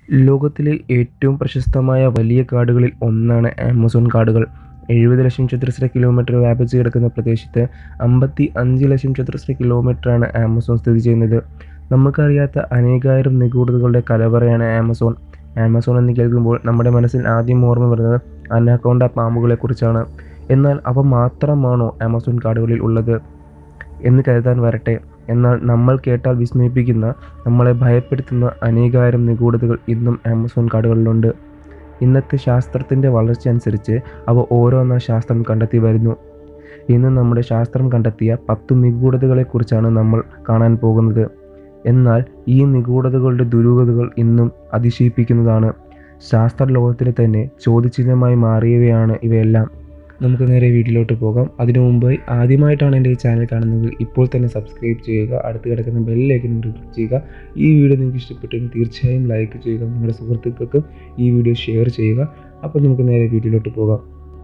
ലോകത്തിലെ ഏറ്റവും പ്രശസ്തമായ വലിയ കാടുകളിൽ ഒന്നാണ് ആമസോൺ കാടുകൾ എഴുപത് ലക്ഷം ചതുരശ്ര കിലോമീറ്റർ വ്യാപിച്ച് കിടക്കുന്ന പ്രദേശത്ത് അമ്പത്തി അഞ്ച് ലക്ഷം ചതുരശ്ര കിലോമീറ്ററാണ് ആമസോൺ സ്ഥിതി ചെയ്യുന്നത് നമുക്കറിയാത്ത അനേകായിരം നിഗൂഢതകളുടെ കലവറയാണ് ആമസോൺ ആമസോൺ എന്ന് കേൾക്കുമ്പോൾ നമ്മുടെ മനസ്സിൽ ആദ്യം ഓർമ്മ വരുന്നത് അനാക്കോണ്ട പാമ്പുകളെക്കുറിച്ചാണ് എന്നാൽ അവ മാത്രമാണോ ആമസോൺ കാടുകളിൽ ഉള്ളത് എന്ന് കരുതാൻ വരട്ടെ എന്നാൽ നമ്മൾ കേട്ടാൽ വിസ്മയിപ്പിക്കുന്ന നമ്മളെ ഭയപ്പെടുത്തുന്ന അനേകായിരം നിഗൂഢതകൾ ഇന്നും ആമസോൺ കാടുകളിലുണ്ട് ഇന്നത്തെ ശാസ്ത്രത്തിൻ്റെ വളർച്ച അനുസരിച്ച് അവ ഓരോന്നാ ശാസ്ത്രം കണ്ടെത്തി വരുന്നു ഇന്ന് നമ്മുടെ ശാസ്ത്രം കണ്ടെത്തിയ പത്ത് നിഗൂഢതകളെക്കുറിച്ചാണ് നമ്മൾ കാണാൻ പോകുന്നത് എന്നാൽ ഈ നിഗൂഢതകളുടെ ദുരൂഹതകൾ ഇന്നും അതിശയിപ്പിക്കുന്നതാണ് ശാസ്ത്ര ലോകത്തിന് തന്നെ ചോദ്യചിഹ്നമായി മാറിയവയാണ് ഇവയെല്ലാം നമുക്ക് നേരെ വീട്ടിലോട്ട് പോകാം അതിനു മുമ്പായി ആദ്യമായിട്ടാണ് എൻ്റെ ഈ ചാനൽ കാണുന്നത് ഇപ്പോൾ തന്നെ സബ്സ്ക്രൈബ് ചെയ്യുക അടുത്ത് കിടക്കുന്ന ബെല്ലിലേക്ക് ക്ലിക്ക് ചെയ്യുക ഈ വീഡിയോ നിങ്ങൾക്ക് ഇഷ്ടപ്പെട്ടെങ്കിൽ തീർച്ചയായും ലൈക്ക് ചെയ്യുക നിങ്ങളുടെ സുഹൃത്തുക്കൾക്കും ഈ വീഡിയോ ഷെയർ ചെയ്യുക അപ്പോൾ നമുക്ക് നേരെ വീഡിയോയിലോട്ട് പോകാം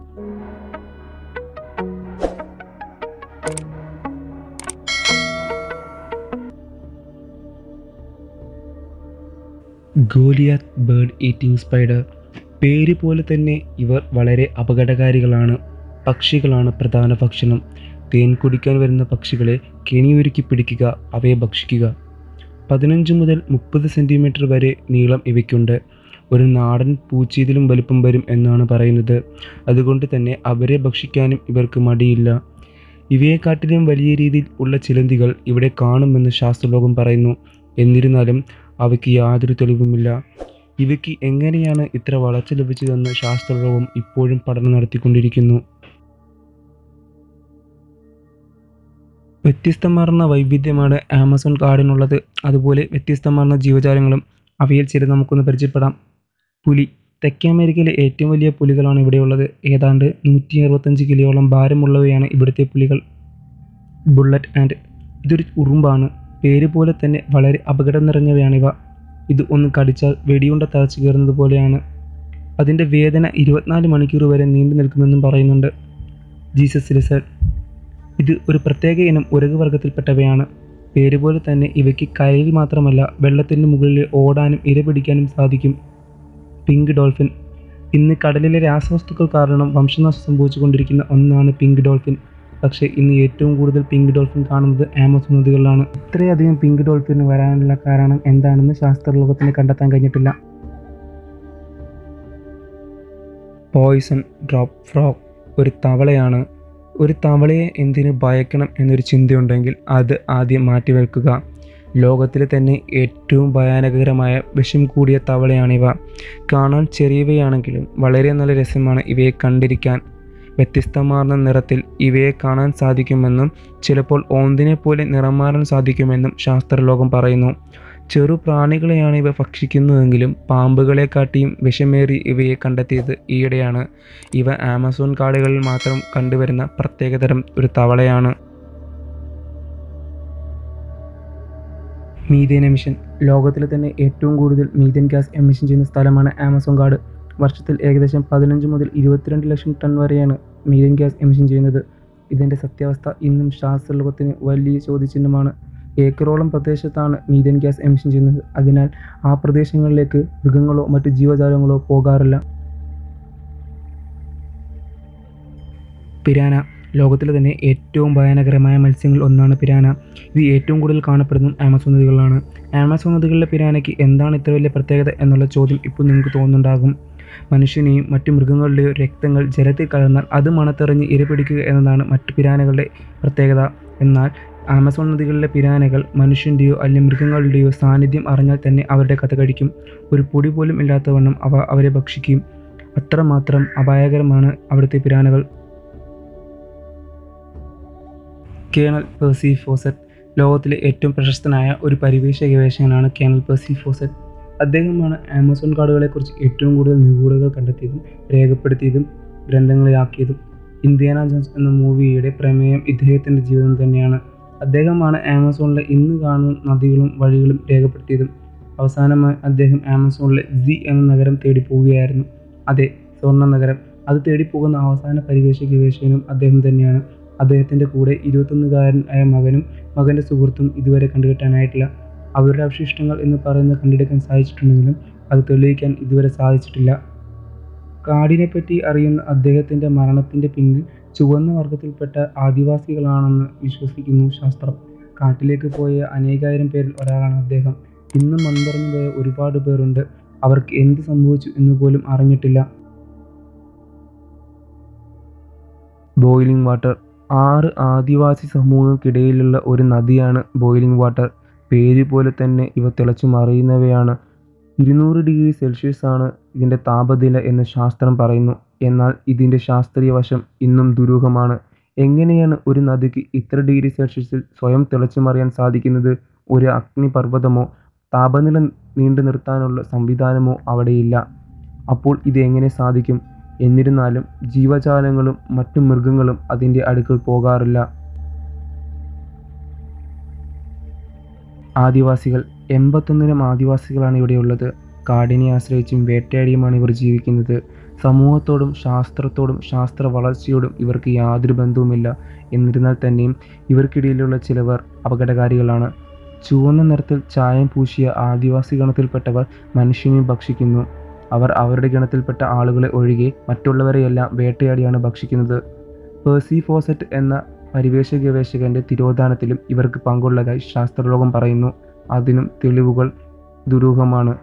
ഗോലിയാത്ത് ബേർഡ് ഈറ്റിംഗ് സ്പൈഡർ പേര് പോലെ തന്നെ ഇവർ വളരെ അപകടകാരികളാണ് പക്ഷികളാണ് പ്രധാന ഭക്ഷണം തേൻ കുടിക്കാൻ വരുന്ന പക്ഷികളെ കെണിയൊരുക്കി പിടിക്കുക അവയെ ഭക്ഷിക്കുക പതിനഞ്ച് മുതൽ മുപ്പത് സെൻറ്റിമീറ്റർ വരെ നീളം ഇവയ്ക്കുണ്ട് ഒരു നാടൻ പൂച്ചീതിലും വലുപ്പം വരും എന്നാണ് പറയുന്നത് അതുകൊണ്ട് തന്നെ അവരെ ഭക്ഷിക്കാനും ഇവർക്ക് മടിയില്ല ഇവയെക്കാട്ടിലും വലിയ രീതിയിൽ ഉള്ള ചിലന്തികൾ ഇവിടെ കാണുമെന്ന് ശാസ്ത്രലോകം പറയുന്നു എന്നിരുന്നാലും അവയ്ക്ക് യാതൊരു തെളിവുമില്ല ഇവയ്ക്ക് എങ്ങനെയാണ് ഇത്ര വളർച്ച ലഭിച്ചതെന്ന് ശാസ്ത്രലോകം ഇപ്പോഴും പഠനം നടത്തിക്കൊണ്ടിരിക്കുന്നു വ്യത്യസ്തമാർന്ന വൈവിധ്യമാണ് ആമസോൺ കാടിനുള്ളത് അതുപോലെ വ്യത്യസ്തമാർന്ന ജീവജാലങ്ങളും അവയിൽ ചില നമുക്കൊന്ന് പരിചയപ്പെടാം പുലി തെക്കേ അമേരിക്കയിലെ ഏറ്റവും വലിയ പുലികളാണ് ഇവിടെയുള്ളത് ഏതാണ്ട് നൂറ്റി അറുപത്തഞ്ച് കിലോയോളം ഭാരമുള്ളവയാണ് ഇവിടുത്തെ പുലികൾ ബുള്ളറ്റ് ആൻഡ് ഇതൊരു ഉറുമ്പാണ് പേര് പോലെ തന്നെ വളരെ അപകടം നിറഞ്ഞവയാണിവ ഇത് ഒന്ന് കടിച്ചാൽ വെടിയുണ്ട തറച്ചു കയറുന്നത് പോലെയാണ് അതിൻ്റെ വേദന ഇരുപത്തിനാല് മണിക്കൂർ വരെ നീണ്ടു നിൽക്കുമെന്നും പറയുന്നുണ്ട് ജീസസ് ലിസർഡ് ഇത് ഒരു പ്രത്യേക ഇനം ഉരക് വർഗത്തിൽപ്പെട്ടവയാണ് പേര് പോലെ തന്നെ ഇവയ്ക്ക് കയലിൽ മാത്രമല്ല വെള്ളത്തിൻ്റെ മുകളിൽ ഓടാനും ഇര പിടിക്കാനും സാധിക്കും പിങ്ക് ഡോൾഫിൻ ഇന്ന് കടലിലെ രാസവസ്തുക്കൾ കാരണം വംശനാശം സംഭവിച്ചുകൊണ്ടിരിക്കുന്ന ഒന്നാണ് പിങ്ക് ഡോൾഫിൻ പക്ഷേ ഇന്ന് ഏറ്റവും കൂടുതൽ പിങ്ക് ഡോൾഫിൻ കാണുന്നത് ആമസോൺ നദികളിലാണ് ഇത്രയധികം പിങ്ക് ഡോൾഫിൻ വരാനുള്ള കാരണം എന്താണെന്ന് ശാസ്ത്രലോകത്തിന് കണ്ടെത്താൻ കഴിഞ്ഞിട്ടില്ല പോയിസൺ ഡ്രോപ്പ് ഫ്രോഗ് ഒരു തവളയാണ് ഒരു തവളയെ എന്തിനു ഭയക്കണം എന്നൊരു ചിന്തയുണ്ടെങ്കിൽ അത് ആദ്യം മാറ്റിവെക്കുക ലോകത്തിലെ തന്നെ ഏറ്റവും ഭയാനകരമായ വിഷം കൂടിയ തവളയാണിവ കാണാൻ ചെറിയവയാണെങ്കിലും വളരെ നല്ല രസമാണ് ഇവയെ കണ്ടിരിക്കാൻ വ്യത്യസ്തമാർന്ന നിറത്തിൽ ഇവയെ കാണാൻ സാധിക്കുമെന്നും ചിലപ്പോൾ ഓന്തിനെ പോലെ നിറം മാറാൻ സാധിക്കുമെന്നും ശാസ്ത്രലോകം പറയുന്നു ചെറു പ്രാണികളെയാണ് ഇവ ഭക്ഷിക്കുന്നതെങ്കിലും പാമ്പുകളെക്കാട്ടിയും വിഷമേറി ഇവയെ കണ്ടെത്തിയത് ഈയിടെയാണ് ഇവ ആമസോൺ കാടുകളിൽ മാത്രം കണ്ടുവരുന്ന പ്രത്യേകതരം ഒരു തവളയാണ് മീഥേൻ എമിഷൻ ലോകത്തിലെ തന്നെ ഏറ്റവും കൂടുതൽ മീഥേൻ ഗ്യാസ് എമിഷൻ ചെയ്യുന്ന സ്ഥലമാണ് ആമസോൺ കാട് വർഷത്തിൽ ഏകദേശം പതിനഞ്ച് മുതൽ ഇരുപത്തിരണ്ട് ലക്ഷം ടൺ വരെയാണ് മീഥേൻ ഗ്യാസ് എമിഷൻ ചെയ്യുന്നത് ഇതിൻ്റെ സത്യാവസ്ഥ ഇന്നും ശാസ്ത്രലോകത്തിന് വലിയ ചോദ്യചിഹ്നമാണ് ഏക്കറോളം പ്രദേശത്താണ് മീഥേൻ ഗ്യാസ് എമിഷൻ ചെയ്യുന്നത് അതിനാൽ ആ പ്രദേശങ്ങളിലേക്ക് മൃഗങ്ങളോ മറ്റ് ജീവജാലങ്ങളോ പോകാറില്ല പിരാന ലോകത്തിലെ തന്നെ ഏറ്റവും ഭയാനകരമായ മത്സ്യങ്ങളിൽ ഒന്നാണ് പിരാന ഇത് ഏറ്റവും കൂടുതൽ കാണപ്പെടുന്നതും ആമസോൺ നദികളിലാണ് ആമസോൺ നദികളിലെ പിരാനയ്ക്ക് എന്താണ് ഇത്ര വലിയ പ്രത്യേകത എന്നുള്ള ചോദ്യം ഇപ്പോൾ നിങ്ങൾക്ക് തോന്നുന്നുണ്ടാകും മനുഷ്യനെയും മറ്റു മൃഗങ്ങളുടെയോ രക്തങ്ങൾ ജലത്തിൽ കലർന്നാൽ അത് മണത്തെറിഞ്ഞ് ഇരപിടിക്കുക എന്നതാണ് മറ്റു പിരാനകളുടെ പ്രത്യേകത എന്നാൽ ആമസോൺ നദികളിലെ പിരാനകൾ മനുഷ്യൻ്റെയോ അല്ലെങ്കിൽ മൃഗങ്ങളുടെയോ സാന്നിധ്യം അറിഞ്ഞാൽ തന്നെ അവരുടെ കഥ കഴിക്കും ഒരു പൊടി പോലും ഇല്ലാത്തവണ്ണം അവ അവരെ ഭക്ഷിക്കും അത്രമാത്രം അപായകരമാണ് അവിടുത്തെ പിരാനകൾ കേണൽ പേഴ്സി ഫോസറ്റ് ലോകത്തിലെ ഏറ്റവും പ്രശസ്തനായ ഒരു പരിവേഷ ഗവേഷകനാണ് കേണൽ പേഴ്സി ഫോസറ്റ് അദ്ദേഹമാണ് ആമസോൺ കാടുകളെക്കുറിച്ച് ഏറ്റവും കൂടുതൽ നിഗൂഢതകൾ കണ്ടെത്തിയതും രേഖപ്പെടുത്തിയതും ഗ്രന്ഥങ്ങളിലാക്കിയതും ഇന്ത്യാന ജോൺസ് എന്ന മൂവിയുടെ പ്രമേയം ഇദ്ദേഹത്തിൻ്റെ ജീവിതം തന്നെയാണ് അദ്ദേഹമാണ് ആമസോണിലെ ഇന്ന് കാണുന്ന നദികളും വഴികളും രേഖപ്പെടുത്തിയതും അവസാനമായി അദ്ദേഹം ആമസോണിലെ സി എന്ന നഗരം തേടി പോവുകയായിരുന്നു അതെ സ്വർണ്ണ നഗരം അത് തേടി പോകുന്ന അവസാന പരിവേഷ ഗവേഷകനും അദ്ദേഹം തന്നെയാണ് അദ്ദേഹത്തിൻ്റെ കൂടെ ഇരുപത്തൊന്നുകാരനായ മകനും മകൻ്റെ സുഹൃത്തും ഇതുവരെ കണ്ടുകെട്ടാനായിട്ടില്ല അവരുടെ അവശിഷ്ടങ്ങൾ എന്ന് പറയുന്നത് കണ്ടെടുക്കാൻ സാധിച്ചിട്ടുണ്ടെങ്കിലും അത് തെളിയിക്കാൻ ഇതുവരെ സാധിച്ചിട്ടില്ല കാടിനെപ്പറ്റി അറിയുന്ന അദ്ദേഹത്തിൻ്റെ മരണത്തിൻ്റെ പിന്നിൽ ചുവന്ന വർഗത്തിൽപ്പെട്ട ആദിവാസികളാണെന്ന് വിശ്വസിക്കുന്നു ശാസ്ത്രം കാട്ടിലേക്ക് പോയ അനേകായിരം പേരിൽ ഒരാളാണ് അദ്ദേഹം ഇന്നും മൺപറഞ്ഞു പോയ ഒരുപാട് പേരുണ്ട് അവർക്ക് എന്ത് സംഭവിച്ചു എന്ന് പോലും അറിഞ്ഞിട്ടില്ല ബോയിലിംഗ് വാട്ടർ ആറ് ആദിവാസി സമൂഹങ്ങൾക്കിടയിലുള്ള ഒരു നദിയാണ് ബോയിലിംഗ് വാട്ടർ പേര് പോലെ തന്നെ ഇവ തിളച്ചു മറിയുന്നവയാണ് ഇരുന്നൂറ് ഡിഗ്രി സെൽഷ്യസ് ആണ് ഇതിൻ്റെ താപനില എന്ന് ശാസ്ത്രം പറയുന്നു എന്നാൽ ഇതിൻ്റെ ശാസ്ത്രീയ വശം ഇന്നും ദുരൂഹമാണ് എങ്ങനെയാണ് ഒരു നദിക്ക് ഇത്ര ഡിഗ്രി സെൽഷ്യസിൽ സ്വയം തിളച്ചു മറിയാൻ സാധിക്കുന്നത് ഒരു അഗ്നിപർവ്വതമോ താപനില നീണ്ടു നിർത്താനുള്ള സംവിധാനമോ അവിടെയില്ല അപ്പോൾ ഇത് എങ്ങനെ സാധിക്കും എന്നിരുന്നാലും ജീവജാലങ്ങളും മറ്റു മൃഗങ്ങളും അതിൻ്റെ അടുക്കൽ പോകാറില്ല ആദിവാസികൾ എൺപത്തൊന്നിനം ആദിവാസികളാണ് ഇവിടെയുള്ളത് കാടിനെ ആശ്രയിച്ചും വേട്ടയാടിയുമാണ് ഇവർ ജീവിക്കുന്നത് സമൂഹത്തോടും ശാസ്ത്രത്തോടും ശാസ്ത്ര വളർച്ചയോടും ഇവർക്ക് യാതൊരു ബന്ധവുമില്ല എന്നിരുന്നാൽ തന്നെയും ഇവർക്കിടയിലുള്ള ചിലവർ അപകടകാരികളാണ് ചുവന്ന നിറത്തിൽ ചായം പൂശിയ ആദിവാസി ഗണത്തിൽപ്പെട്ടവർ മനുഷ്യനെ ഭക്ഷിക്കുന്നു അവർ അവരുടെ ഗണത്തിൽപ്പെട്ട ആളുകളെ ഒഴികെ മറ്റുള്ളവരെയെല്ലാം വേട്ടയാടിയാണ് ഭക്ഷിക്കുന്നത് പേഴ്സി ഫോസറ്റ് എന്ന പരിവേഷ ഗവേഷകന്റെ തിരോധാനത്തിലും ഇവർക്ക് പങ്കുള്ളതായി ശാസ്ത്രലോകം പറയുന്നു അതിനും തെളിവുകൾ ദുരൂഹമാണ്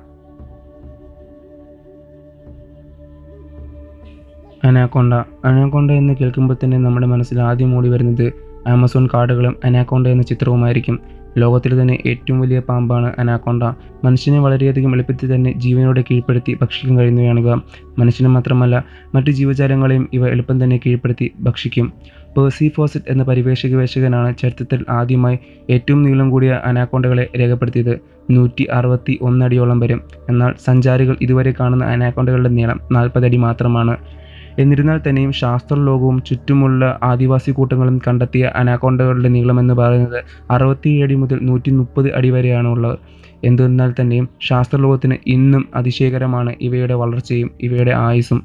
അനാക്കൊണ്ട അനാക്കൊണ്ട എന്ന് കേൾക്കുമ്പോൾ തന്നെ നമ്മുടെ മനസ്സിൽ ആദ്യം ഓടി വരുന്നത് ആമസോൺ കാടുകളും അനാക്കൊണ്ട എന്ന ചിത്രവുമായിരിക്കും ലോകത്തിലെ തന്നെ ഏറ്റവും വലിയ പാമ്പാണ് അനാക്കൊണ്ട മനുഷ്യനെ വളരെയധികം എളുപ്പത്തിൽ തന്നെ ജീവനോടെ കീഴ്പ്പെടുത്തി ഭക്ഷിക്കാൻ കഴിയുന്നവയാണിവ മനുഷ്യനെ മാത്രമല്ല മറ്റു ജീവജാലങ്ങളെയും ഇവ എളുപ്പം തന്നെ കീഴ്പ്പെടുത്തി ഭക്ഷിക്കും പേഴ്സി ഫോസറ്റ് എന്ന പരിവേഷ ഗവേഷകനാണ് ചരിത്രത്തിൽ ആദ്യമായി ഏറ്റവും നീളം കൂടിയ അനാക്കൊണ്ടകളെ രേഖപ്പെടുത്തിയത് നൂറ്റി അറുപത്തി ഒന്നടിയോളം വരും എന്നാൽ സഞ്ചാരികൾ ഇതുവരെ കാണുന്ന അനാക്കൊണ്ടകളുടെ നീളം നാൽപ്പത് അടി മാത്രമാണ് എന്നിരുന്നാൽ തന്നെയും ശാസ്ത്രലോകവും ചുറ്റുമുള്ള ആദിവാസി കൂട്ടങ്ങളും കണ്ടെത്തിയ അനാക്കൊണ്ടകളുടെ നീളമെന്ന് പറയുന്നത് അറുപത്തിയേഴ് അടി മുതൽ നൂറ്റി മുപ്പത് അടി വരെയാണ് ഉള്ളത് എന്തെന്നാൽ തന്നെയും ശാസ്ത്രലോകത്തിന് ഇന്നും അതിശയകരമാണ് ഇവയുടെ വളർച്ചയും ഇവയുടെ ആയുസ്സും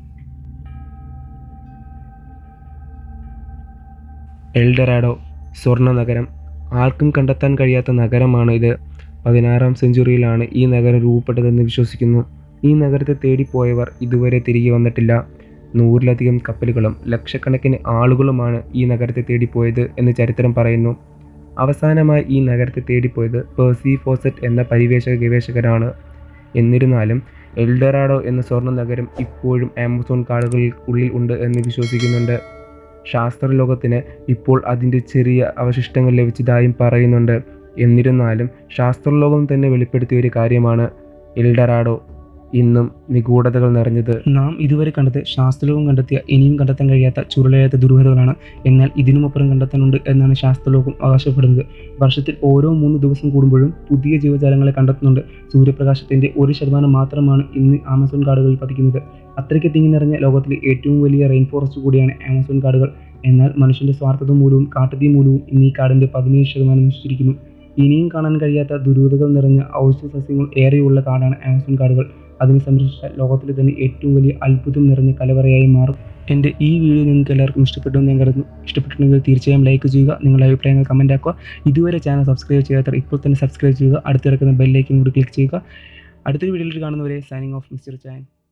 എൽഡറാഡോ സ്വർണ്ണ നഗരം ആർക്കും കണ്ടെത്താൻ കഴിയാത്ത നഗരമാണ് ഇത് പതിനാറാം സെഞ്ചുറിയിലാണ് ഈ നഗരം രൂപപ്പെട്ടതെന്ന് വിശ്വസിക്കുന്നു ഈ നഗരത്തെ തേടിപ്പോയവർ ഇതുവരെ തിരികെ വന്നിട്ടില്ല നൂറിലധികം കപ്പലുകളും ലക്ഷക്കണക്കിന് ആളുകളുമാണ് ഈ നഗരത്തെ തേടിപ്പോയത് എന്ന് ചരിത്രം പറയുന്നു അവസാനമായി ഈ നഗരത്തെ തേടിപ്പോയത് പേഴ്സി ഫോസറ്റ് എന്ന പരിവേഷക ഗവേഷകരാണ് എന്നിരുന്നാലും എൽഡറാഡോ എന്ന സ്വർണ്ണ നഗരം ഇപ്പോഴും ആമസോൺ കാടുകളിൽ ഉള്ളിൽ ഉണ്ട് എന്ന് വിശ്വസിക്കുന്നുണ്ട് ശാസ്ത്രലോകത്തിന് ഇപ്പോൾ അതിൻ്റെ ചെറിയ അവശിഷ്ടങ്ങൾ ലഭിച്ചതായും പറയുന്നുണ്ട് എന്നിരുന്നാലും ശാസ്ത്രലോകം തന്നെ വെളിപ്പെടുത്തിയ ഒരു കാര്യമാണ് എൽഡറാഡോ ഇന്നും നിഗൂഢതകൾ നിറഞ്ഞത് നാം ഇതുവരെ കണ്ടത് ശാസ്ത്രലോകം കണ്ടെത്തിയ ഇനിയും കണ്ടെത്താൻ കഴിയാത്ത ചുരുളയാത്ത ദുരൂഹതകളാണ് എന്നാൽ ഇതിനുമപ്പുറം കണ്ടെത്താനുണ്ട് എന്നാണ് ശാസ്ത്രലോകം അവകാശപ്പെടുന്നത് വർഷത്തിൽ ഓരോ മൂന്ന് ദിവസം കൂടുമ്പോഴും പുതിയ ജീവജാലങ്ങളെ കണ്ടെത്തുന്നുണ്ട് സൂര്യപ്രകാശത്തിൻ്റെ ഒരു ശതമാനം മാത്രമാണ് ഇന്ന് ആമസോൺ കാടുകളിൽ പതിക്കുന്നത് അത്രയ്ക്ക് തിങ്ങി നിറഞ്ഞ ലോകത്തിലെ ഏറ്റവും വലിയ റെയിൻ ഫോറസ്റ്റ് കൂടിയാണ് ആമസോൺ കാടുകൾ എന്നാൽ മനുഷ്യൻ്റെ സ്വാർത്ഥത മൂലവും കാട്ടുതീ മൂലവും ഇന്ന് ഈ കാടിൻ്റെ പതിനേഴ് ശതമാനം നശിച്ചിരിക്കുന്നു ഇനിയും കാണാൻ കഴിയാത്ത ദുരൂഹതകൾ നിറഞ്ഞ ഔഷധ സസ്യങ്ങൾ ഏറെയുള്ള കാടാണ് ആമസോൺ കാടുകൾ അതിനെ സംരക്ഷിച്ചാൽ ലോകത്തിലെ തന്നെ ഏറ്റവും വലിയ അത്ഭുതം നിറഞ്ഞ കലവറയായി മാറും എൻ്റെ ഈ വീഡിയോ നിങ്ങൾക്ക് എല്ലാവർക്കും ഇഷ്ടപ്പെട്ടു എന്ന് ഞാൻ കരുതുന്നു ഇഷ്ടപ്പെട്ടിട്ടുണ്ടെങ്കിൽ തീർച്ചയായും ലൈക്ക് ചെയ്യുക നിങ്ങളുടെ അഭിപ്രായങ്ങൾ കമൻറ്റ് ആക്കുക ഇതുവരെ ചാനൽ സബ്സ്ക്രൈബ് ചെയ്യാത്തവർ ഇപ്പോൾ തന്നെ സബ്സ്ക്രൈബ് ചെയ്യുക അടുത്ത് കിടക്കുന്ന ബെല്ലേക്കും കൂടി ക്ലിക്ക് ചെയ്യുക അടുത്തൊരു വീഡിയോയിൽ കാണുന്നവരെ സൈനിങ് ഓഫ് മിസ്റ്റർ ചാൻ